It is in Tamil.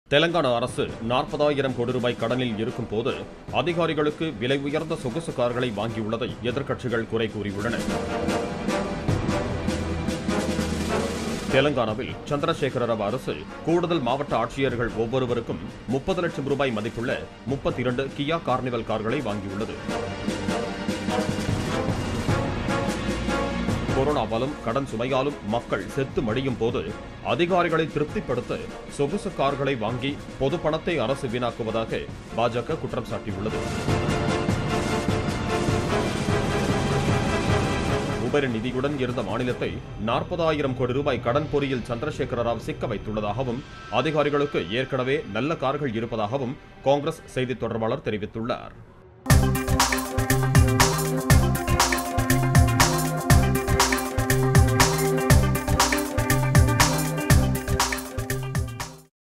தெலங்கானா அரசு நாற்பதாயிரம் கோடி ரூபாய் கடனில் இருக்கும் போது அதிகாரிகளுக்கு விலை உயர்ந்த சொகுசு கார்களை வாங்கியுள்ளதை எதிர்க்கட்சிகள் குறை கூறியுள்ளன தெலங்கானாவில் சந்திரசேகர ராவ் அரசு கூடுதல் மாவட்ட ஆட்சியர்கள் ஒவ்வொருவருக்கும் முப்பது லட்சம் ரூபாய் மதிப்புள்ள முப்பத்தி இரண்டு கியா கார்னிவல் கார்களை வாங்கியுள்ளது கொரோனாவாலும் கடன் சுமையாலும் மக்கள் செத்து மடியும் போது அதிகாரிகளை திருப்திப்படுத்த சொகுசு கார்களை வாங்கி பொது பணத்தை அரசு வீணாக்குவதாக பாஜக குற்றம் சாட்டியுள்ளது உபரி நிதியுடன் இருந்த மாநிலத்தை நாற்பதாயிரம் கோடி ரூபாய் கடன் பொறியில் சந்திரசேகர ராவ் சிக்க வைத்துள்ளதாகவும் அதிகாரிகளுக்கு ஏற்கனவே நல்ல கார்கள் இருப்பதாகவும் காங்கிரஸ் செய்தித் தொடர்பாளர் தெரிவித்துள்ளார்